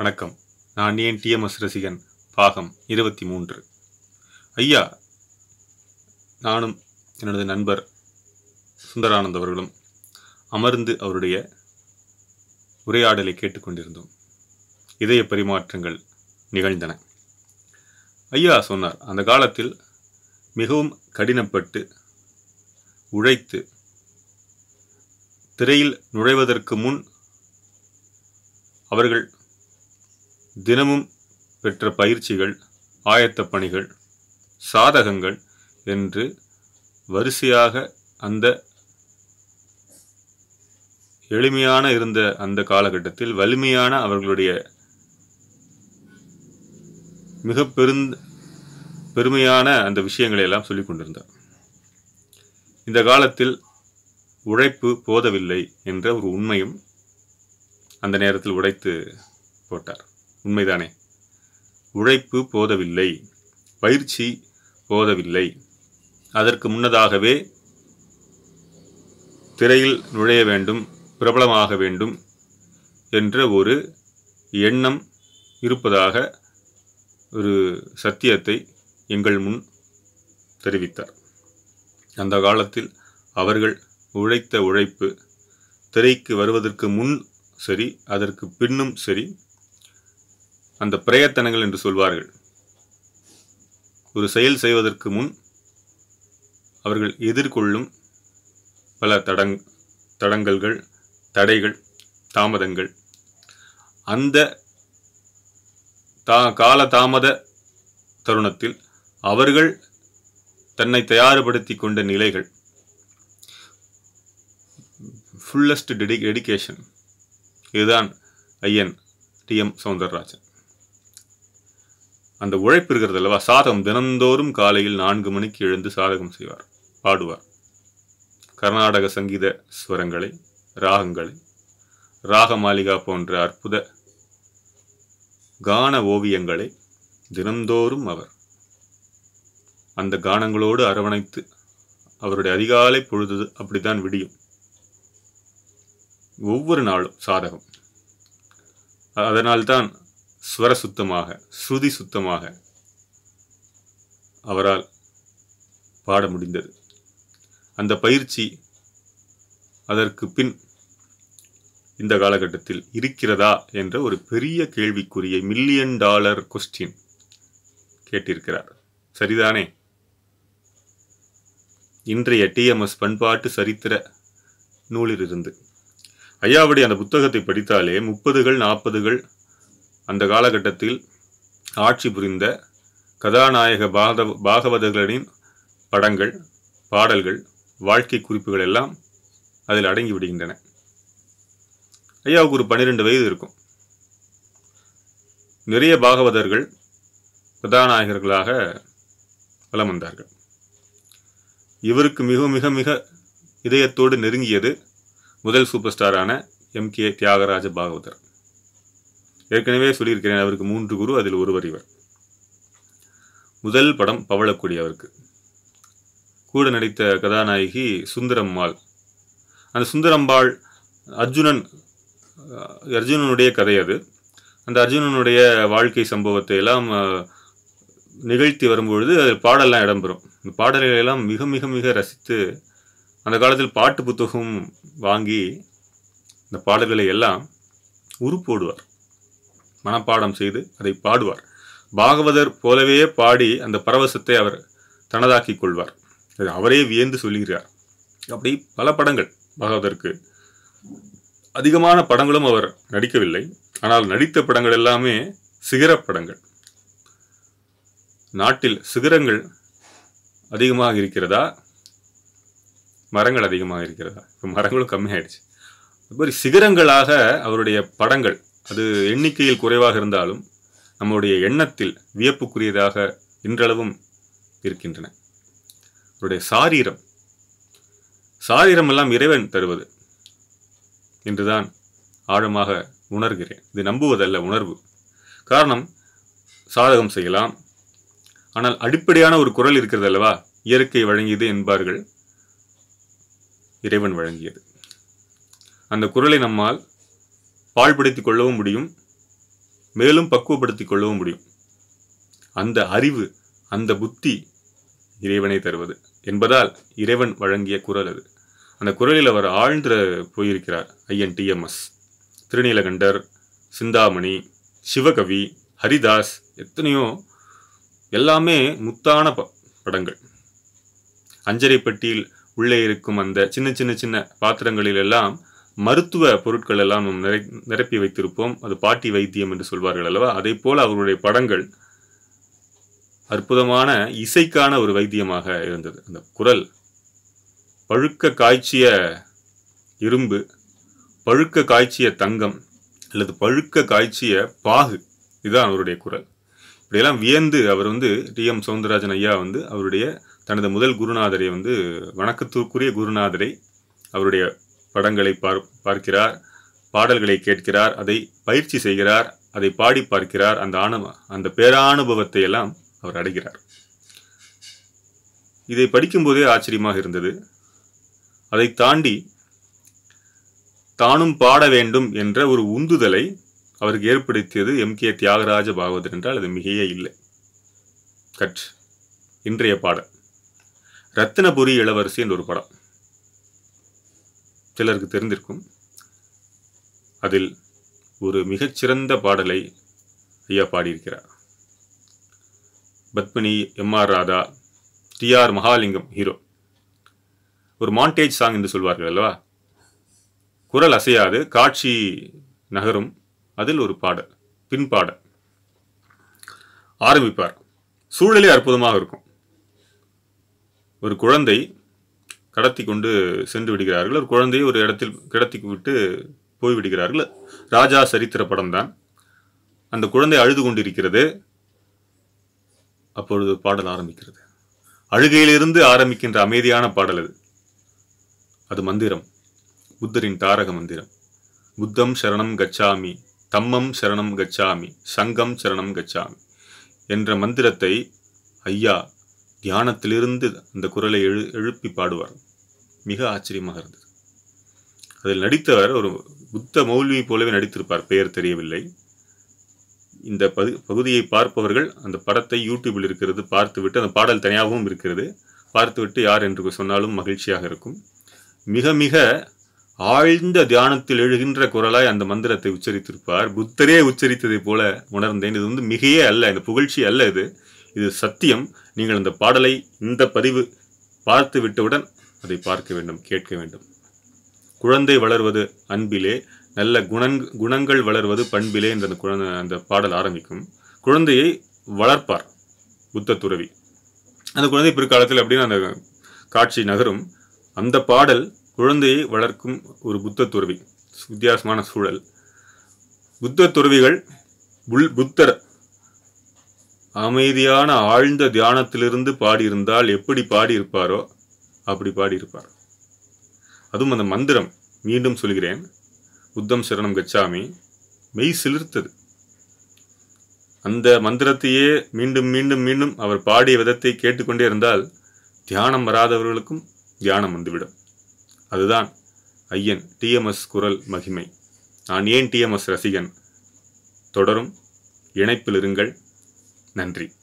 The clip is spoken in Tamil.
வணக்கம் நான் ஏன் டிஎம்எஸ் ரசிகன் பாகம் இருபத்தி மூன்று ஐயா நானும் எனது நண்பர் சுந்தரானந்த் அவர்களும் அமர்ந்து அவருடைய உரையாடலை கேட்டுக்கொண்டிருந்தோம் இதய பரிமாற்றங்கள் நிகழ்ந்தன ஐயா சொன்னார் அந்த காலத்தில் மிகவும் கடினப்பட்டு உழைத்து திரையில் நுழைவதற்கு முன் அவர்கள் தினமும் பெற்ற பயிற்சிகள் ஆயத்தப் பணிகள் சாதகங்கள் என்று வரிசையாக அந்த எளிமையான இருந்த அந்த காலகட்டத்தில் வலிமையான அவர்களுடைய மிக பெருந்த பெருமையான அந்த விஷயங்களை எல்லாம் சொல்லிக் கொண்டிருந்தார் இந்த காலத்தில் உழைப்பு போதவில்லை என்ற ஒரு உண்மையும் அந்த நேரத்தில் உடைத்து போட்டார் உண்மைதானே உழைப்பு போதவில்லை பயிற்சி போதவில்லை அதற்கு முன்னதாகவே திரையில் நுழைய வேண்டும் பிரபலமாக வேண்டும் என்ற ஒரு எண்ணம் இருப்பதாக ஒரு சத்தியத்தை எங்கள் முன் தெரிவித்தார் அந்த காலத்தில் அவர்கள் உழைத்த உழைப்பு திரைக்கு வருவதற்கு முன் சரி அதற்கு பின்னும் சரி அந்த பிரயத்தனங்கள் என்று சொல்வார்கள் ஒரு செயல் செய்வதற்கு முன் அவர்கள் எதிர்கொள்ளும் பல தடங் தடங்கல்கள் தடைகள் தாமதங்கள் அந்த தா கால தாமத தருணத்தில் அவர்கள் தன்னை தயார்படுத்தி கொண்ட நிலைகள் ஃபுல்லஸ்ட் டெடி டெடிகேஷன் இதுதான் ஐயன் டி எம் சௌந்தரராஜன் அந்த உழைப்பு இருக்கிறது அல்லவா சாதகம் தினந்தோறும் காலையில் நான்கு மணிக்கு எழுந்து சாதகம் செய்வார் பாடுவார் கர்நாடக சங்கீத ஸ்வரங்களை ராகங்களை ராகமாலிகா போன்ற அற்புத கான ஓவியங்களை தினந்தோறும் அவர் அந்த கானங்களோடு அரவணைத்து அவருடைய அதிகாலை பொழுது அப்படித்தான் விடியும் ஒவ்வொரு நாளும் சாதகம் அதனால்தான் ஸ்வர சுத்தமாக ஸ்ருதி சுத்தமாக அவரால் பாட முடிந்தது அந்த பயிற்சி அதற்கு பின் இந்த காலகட்டத்தில் இருக்கிறதா என்ற ஒரு பெரிய கேள்விக்குறியை மில்லியன் டாலர் கொஸ்டின் கேட்டிருக்கிறார் சரிதானே இன்றைய டிஎம்எஸ் பண்பாட்டு சரித்திர நூலிலிருந்து ஐயாவுடைய அந்த புத்தகத்தை படித்தாலே முப்பதுகள் நாற்பதுகள் அந்த காலகட்டத்தில் ஆட்சி புரிந்த கதாநாயக பாக பாகவதர்களின் படங்கள் பாடல்கள் வாழ்க்கை குறிப்புகள் எல்லாம் அதில் அடங்கி விடுகின்றன ஐயாவுக்கு ஒரு பன்னிரெண்டு வயது இருக்கும் நிறைய பாகவதர்கள் கதாநாயகர்களாக வலம் வந்தார்கள் இவருக்கு மிக மிக மிக இதயத்தோடு நெருங்கியது முதல் சூப்பர் ஸ்டாரான எம் கே தியாகராஜ பாகவதர் ஏற்கனவே சொல்லியிருக்கிறேன் அவருக்கு மூன்று குரு அதில் ஒருவர் இவர் முதல் படம் பவளக்குடி அவருக்கு கூட நடித்த கதாநாயகி சுந்தரம்மாள் அந்த சுந்தரம்பாள் அர்ஜுனன் அர்ஜுனனுடைய கதை அது அந்த அர்ஜுனனுடைய வாழ்க்கை சம்பவத்தை எல்லாம் நிகழ்த்தி வரும்பொழுது அது பாடலாம் இடம்பெறும் இந்த பாடல்களை எல்லாம் மிக மிக மிக ரசித்து அந்த காலத்தில் பாட்டு புத்தகம் வாங்கி இந்த பாடல்களை எல்லாம் உருப்போடுவார் மனப்பாடம் செய்து அதை பாடுவார் பாகவதர் போலவே பாடி அந்த பரவசத்தை அவர் தனதாக்கி கொள்வார் அவரே வியந்து சொல்லுகிறார் அப்படி பல படங்கள் பாகவதற்கு அதிகமான படங்களும் அவர் நடிக்கவில்லை ஆனால் நடித்த படங்கள் எல்லாமே சிகர படங்கள் நாட்டில் சிகரங்கள் அதிகமாக இருக்கிறதா மரங்கள் அதிகமாக இருக்கிறதா இப்போ மரங்களும் கம்மியாயிடுச்சு அது மாதிரி சிகரங்களாக அவருடைய படங்கள் அது எண்ணிக்கையில் குறைவாக இருந்தாலும் நம்முடைய எண்ணத்தில் வியப்புக்குரியதாக இன்றளவும் இருக்கின்றன அவருடைய சாரீரம் சாரீரம் எல்லாம் இறைவன் தருவது என்றுதான் ஆழமாக உணர்கிறேன் இது நம்புவதல்ல உணர்வு காரணம் சாதகம் செய்யலாம் ஆனால் அடிப்படையான ஒரு குரல் இருக்கிறது அல்லவா இயற்கை வழங்கியது என்பார்கள் இறைவன் வழங்கியது அந்த குரலை நம்மால் பாழ்படுத்திக் கொள்ளவும் முடியும் மேலும் பக்குவப்படுத்திக் கொள்ளவும் முடியும் அந்த அறிவு அந்த புத்தி இறைவனை தருவது என்பதால் இறைவன் வழங்கிய குரல் அது அந்த குரலில் அவர் ஆழ்ந்து போயிருக்கிறார் ஐயன் டிஎம்எஸ் திருநீலகண்டர் சிந்தாமணி சிவகவி ஹரிதாஸ் எத்தனையோ எல்லாமே முத்தான ப படங்கள் அஞ்சரை பெட்டியில் உள்ளே இருக்கும் அந்த சின்ன சின்ன சின்ன பாத்திரங்களில் எல்லாம் மருத்துவ பொருட்கள் எல்லாம் நாம் நிறை நிரப்பி வைத்திருப்போம் அது பாட்டி வைத்தியம் என்று சொல்வார்கள் அல்லவா அதே போல அவருடைய படங்கள் அற்புதமான இசைக்கான ஒரு வைத்தியமாக இருந்தது அந்த குரல் பழுக்க காய்ச்சிய இரும்பு பழுக்க காய்ச்சிய தங்கம் அல்லது பழுக்க காய்ச்சிய பாகு இதுதான் அவருடைய குரல் இப்படியெல்லாம் வியந்து அவர் வந்து டி எம் சவுந்தரராஜன் ஐயா வந்து அவருடைய தனது முதல் குருநாதரை வந்து வணக்கத்திற்குரிய குருநாதரை அவருடைய படங்களை பார் பார்க்கிறார் பாடல்களை கேட்கிறார் அதை பயிற்சி செய்கிறார் அதை பாடி பார்க்கிறார் அந்த ஆணவ அந்த பேரானுபவத்தை எல்லாம் அவர் அடைகிறார் இதை படிக்கும்போதே ஆச்சரியமாக இருந்தது அதை தாண்டி தானும் பாட வேண்டும் என்ற ஒரு உந்துதலை அவருக்கு ஏற்படுத்தியது எம் கே தியாகராஜ பாகவதர் என்றால் அது மிகையே இல்லை கட் இன்றைய பாடல் ரத்தினபுரி இளவரசி என்ற ஒரு படம் சிலருக்கு தெரிந்திருக்கும் அதில் ஒரு மிகச்சிறந்த பாடலை ஐயா பாடியிருக்கிறார் Padmini M R Radha T R Mahalingam hero ஒரு மாண்டேஜ் சாங் என்று சொல்வார்கள் அல்லவா குரல் அசையாது காட்சி நகரும் அதில் ஒரு பாடல் பின்பாடல் ஆரம்பிப்பார் சூழலே அற்புதமாக இருக்கும் ஒரு குழந்தை கடத்தி கொண்டு சென்று விடுகிறார்கள் ஒரு குழந்தையை ஒரு இடத்தில் கிடத்தி விட்டு போய் விடுகிறார்கள் ராஜா சரித்திர படம் தான் அந்த குழந்தை அழுது கொண்டிருக்கிறது அப்பொழுது பாடல் ஆரம்பிக்கிறது அழுகையிலிருந்து ஆரம்பிக்கின்ற அமைதியான பாடல் அது அது மந்திரம் புத்தரின் தாரக மந்திரம் புத்தம் சரணம் கச்சாமி தம்மம் சரணம் கச்சாமி சங்கம் சரணம் கச்சாமி என்ற மந்திரத்தை ஐயா தியானத்திலிருந்து அந்த குரலை எழு எழுப்பி பாடுவார் மிக ஆச்சரியமாக இருந்தது அதில் நடித்தவர் ஒரு புத்த மௌல்வி போலவே நடித்திருப்பார் பெயர் தெரியவில்லை இந்த பகு பகுதியை பார்ப்பவர்கள் அந்த படத்தை யூடியூபில் இருக்கிறது பார்த்துவிட்டு அந்த பாடல் தனியாகவும் இருக்கிறது பார்த்துவிட்டு யார் என்று சொன்னாலும் மகிழ்ச்சியாக இருக்கும் மிக மிக ஆழ்ந்த தியானத்தில் எழுகின்ற குரலாய் அந்த மந்திரத்தை உச்சரித்திருப்பார் புத்தரே உச்சரித்ததைப் போல உணர்ந்தேன் இது வந்து மிகையே அல்ல இந்த புகழ்ச்சி அல்ல இது இது சத்தியம் நீங்கள் அந்த பாடலை இந்த பதிவு பார்த்து விட்டவுடன் அதை பார்க்க வேண்டும் கேட்க வேண்டும் குழந்தை வளர்வது அன்பிலே நல்ல குணங் குணங்கள் வளர்வது பண்பிலே என்ற அந்த குழந்தை அந்த பாடல் ஆரம்பிக்கும் குழந்தையை வளர்ப்பார் புத்த துறவி அந்த குழந்தை பிற்காலத்தில் அப்படின்னு அந்த காட்சி நகரும் அந்த பாடல் குழந்தையை வளர்க்கும் ஒரு புத்த துறவி வித்தியாசமான சூழல் புத்த துறவிகள் புல் புத்தர் அமைதியான ஆழ்ந்த தியானத்திலிருந்து பாடியிருந்தால் எப்படி பாடியிருப்பாரோ அப்படி பாடியிருப்பார் அதுவும் அந்த மந்திரம் மீண்டும் சொல்கிறேன் புத்தம் சரணம் கச்சாமி மெய் சிலிர்த்தது அந்த மந்திரத்தையே மீண்டும் மீண்டும் மீண்டும் அவர் பாடிய விதத்தை கேட்டுக்கொண்டே இருந்தால் தியானம் வராதவர்களுக்கும் தியானம் வந்துவிடும் அதுதான் ஐயன் டிஎம்எஸ் குரல் மகிமை நான் ஏன் டிஎம்எஸ் ரசிகன் தொடரும் இணைப்பில் இருங்கள் நன்றி